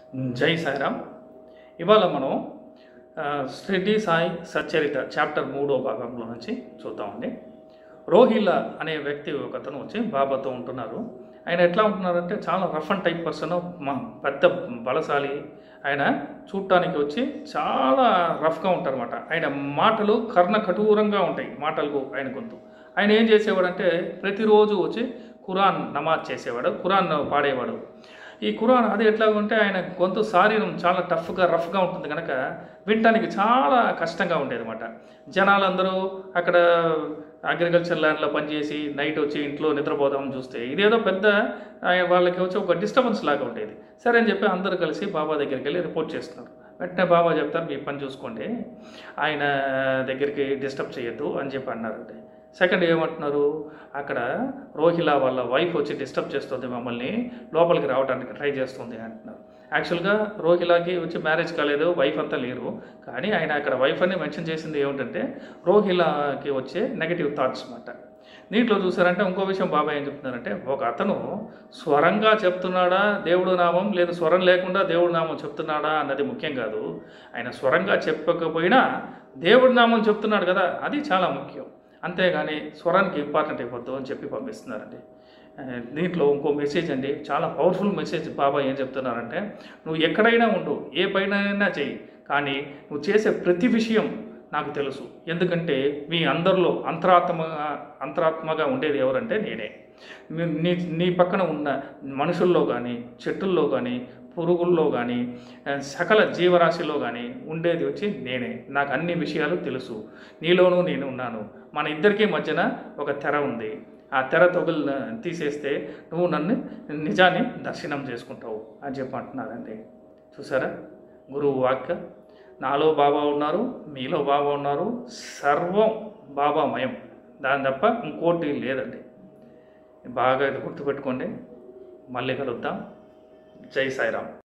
జై సాయిరామ్ ఇవాళ మనం ఆ, షిరిడి సాయి సచ్చరిత చాప్టర్ మూడో భాగంలో నుంచి చూద్దామండి రోహిల్లా అనే వ్యక్తి ఒక అతను వచ్చి బాబాతో ఉంటున్నారు ఆయన ఎట్లా ఉంటున్నారంటే చాలా రఫ్ అండ్ టైప్ పర్సన్ మా పెద్ద బలశాలి ఆయన చూడటానికి వచ్చి చాలా రఫ్గా ఉంటారన్నమాట ఆయన మాటలు కర్ణ కఠోరంగా ఉంటాయి మాటలకు ఆయన గొంతు ఆయన ఏం చేసేవాడంటే ప్రతిరోజు వచ్చి ఖురాన్ నమాజ్ చేసేవాడు ఖురాన్ పాడేవాడు ఈ ఖురాన్ అది ఎట్లా ఉంటే ఆయన గొంతు శారీరం చాలా టఫ్గా రఫ్గా ఉంటుంది కనుక వినటానికి చాలా కష్టంగా ఉండేది అనమాట జనాలందరూ అక్కడ అగ్రికల్చర్ ల్యాండ్లో పనిచేసి నైట్ వచ్చి ఇంట్లో నిద్రపోదామని చూస్తే ఇదేదో పెద్ద ఆయన వాళ్ళకి వచ్చి ఒక డిస్టర్బెన్స్ లాగా ఉండేది సరే అని చెప్పి అందరూ కలిసి బాబా దగ్గరికి వెళ్ళి రిపోర్ట్ చేస్తున్నారు వెంటనే బాబా చెప్తారు మీ పని చూసుకోండి ఆయన దగ్గరికి డిస్టర్బ్ చేయొద్దు అని చెప్పి అన్నారంటే సెకండ్ ఏమంటున్నారు అక్కడ రోహిలా వాళ్ళ వైఫ్ వచ్చి డిస్టర్బ్ చేస్తుంది మమ్మల్ని లోపలికి రావడానికి ట్రై చేస్తుంది అంటున్నారు యాక్చువల్గా రోహిలాకి వచ్చి మ్యారేజ్ కాలేదు వైఫ్ అంతా లేరు కానీ ఆయన అక్కడ వైఫ్ అని మెన్షన్ చేసింది ఏమిటంటే రోహిలాకి వచ్చే నెగటివ్ థాట్స్ అన్నమాట దీంట్లో చూసారంటే ఇంకో విషయం బాబా ఏం చెప్తున్నారంటే ఒక అతను స్వరంగా చెప్తున్నాడా దేవుడు నామం లేదు స్వరం లేకుండా దేవుడు నామం చెప్తున్నాడా అన్నది ముఖ్యం కాదు ఆయన స్వరంగా చెప్పకపోయినా దేవుడి నామం చెప్తున్నాడు కదా అది చాలా ముఖ్యం అంతేగాని స్వరానికి ఇంపార్టెంట్ అయిపోద్దు అని చెప్పి పంపిస్తున్నారండి ఆ, దీంట్లో ఇంకో మెసేజ్ అండి చాలా పవర్ఫుల్ మెసేజ్ బాబా ఏం చెప్తున్నారంటే నువ్వు ఎక్కడైనా ఉండు ఏ పైనైనా చెయ్యి కానీ నువ్వు చేసే ప్రతి విషయం నాకు తెలుసు ఎందుకంటే మీ అందరిలో అంతరాత్మగా అంతరాత్మగా ఉండేది ఎవరంటే నేనే మీ- నీ నీ పక్కన ఉన్న మనుషుల్లో కానీ చెట్టుల్లో కానీ పురుగుల్లో కానీ ఆ, సకల జీవరాశిలో కానీ ఉండేది వచ్చి నేనే నాకు అన్ని విషయాలు తెలుసు నీలోనూ నేను ఉన్నాను మన ఇద్దరికీ మధ్యన ఒక తెర ఉంది ఆ తెర తొగులు తీసేస్తే నువ్వు నన్ను నిజాన్ని దర్శనం చేసుకుంటావు అని చెప్పి అంటున్నారండి చూసారా గురువు వాక్య నాలో బాబా ఉన్నారు మీలో బాబా ఉన్నారు సర్వం బాబామయం దాని తప్ప ఇంకోటి లేదండి బాగా ఇది గుర్తుపెట్టుకోండి మళ్ళీ కలుద్దాం జై సాయిరామ్